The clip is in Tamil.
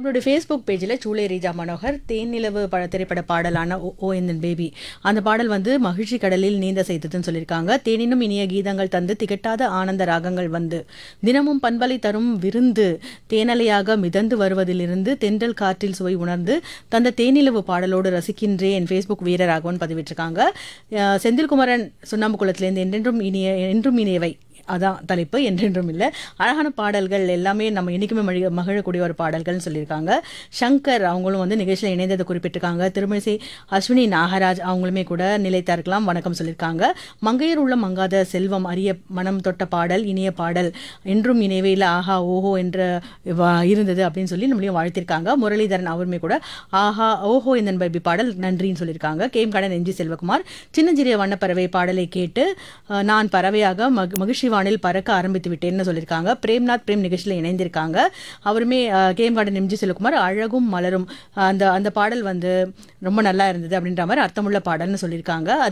நம்மளுடைய ஃபேஸ்புக் பேஜில் சூளை ரீஜா மனோகர் தேன்னிலவு பட திரைப்பட பாடலான ஓ ஓ என் பேபி அந்த பாடல் வந்து மகிழ்ச்சி கடலில் நீந்த செய்ததுன்னு சொல்லியிருக்காங்க தேனினும் இனிய கீதங்கள் தந்து திகட்டாத ஆனந்த ராகங்கள் வந்து தினமும் பண்பலை தரும் விருந்து தேனலையாக மிதந்து வருவதிலிருந்து தென்றல் காற்றில் சுவை உணர்ந்து தந்த தேனிலவு பாடலோடு ரசிக்கின்றேன் ஃபேஸ்புக் வீரராகவன் பதிவிட்டிருக்காங்க அஹ் செந்தில்குமரன் சுண்ணாம்புக்குளத்திலேருந்து என்றென்றும் இனிய என்றும் இனியவை அதான் தலைப்பு என்றென்றும் இல்லை அழகான பாடல்கள் எல்லாமே நம்ம என்றைக்குமே மழி மகிழக்கூடிய ஒரு பாடல்கள்னு சொல்லியிருக்காங்க சங்கர் அவங்களும் வந்து நிகழ்ச்சியில் இணைந்ததை குறிப்பிட்டிருக்காங்க திருமணிசை அஸ்வினி நாகராஜ் அவங்களுமே கூட நிலைத்தா இருக்கலாம் வணக்கம் சொல்லியிருக்காங்க மங்கையர் உள்ள மங்காத செல்வம் அரிய மனம் தொட்ட பாடல் இனிய பாடல் என்றும் இணைவே இல்லை ஆஹா ஓஹோ என்ற வ- இருந்தது அப்படின்னு சொல்லி நம்மளையும் வாழ்த்திருக்காங்க முரளிதரன் அவருமே கூட ஆஹா ஓஹோ இந்த பைபி பாடல் நன்றின்னு சொல்லியிருக்காங்க கேம் கடன் எம்ஜி செல்வகுமார் சின்னஞ்சிறிய வண்ணப்பறவை பாடலை கேட்டு அஹ், நான் பறவையாக மக மகிழ்ச்சி வானில் பறக்க ஆரம்பித்து விட்டேன்னு சொல்லியிருக்காங்க பிரேம்நாத் பிரேம் நிகழ்ச்சியில் இணைந்திருக்காங்க அவருமே அஹ், கேம் கார்டன் எம்ஜி செல்வகுமார் அழகும் மலரும் அஹ், அந்த அந்த பாடல் வந்து ரொம்ப நல்லா இருந்தது அப்படின்ற மாதிரி அர்த்தமுள்ள பாடல்னு சொல்லியிருக்காங்க அதே